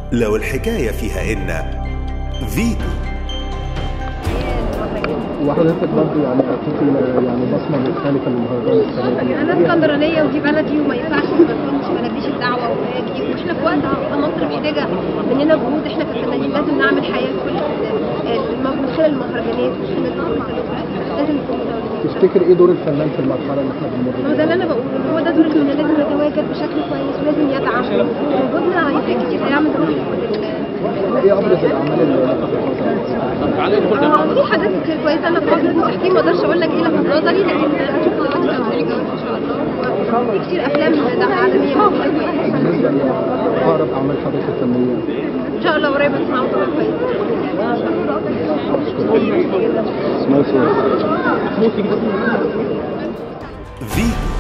لو الحكاية فيها إن فيتو وحضرتك برضه يعني اعطيتي يعني بصمه مختلفه للمهرجان السنه دي انا اسكندرانيه ودي بلدي وما ينفعش ما اكونش ما البيش الدعوه واجي واحنا في وقت مصر محتاجه مننا جهود احنا كفنانين لازم نعمل حياه لكل الم- من خلال المهرجانات والحاجات دي لازم نكون متواجدين تفتكر ايه دور الفنان في المرحله اللي احنا بنمر ما هو ده اللي انا بقوله هو ده دور الفنان لازم يتواجد بشكل كويس ولازم يدعم وجودنا هيفرق كتير هيعمل روح فيها؟ ايه ابرز الاعمال اللي لفتت نظرك؟ هو في حاجات كتير كويسه انا في فتره التحكيم ما اقدرش اقول لك ايه لفت نظري لكن هنشوف دلوقتي لما نيجي ان شاء الله وفي كتير افلام ده عالميه موجوده كويسه بالنسبه لاقرب اعمال حضرتك الفنيه ان شاء الله قريب هتسمعوا طبعا كويس فيتو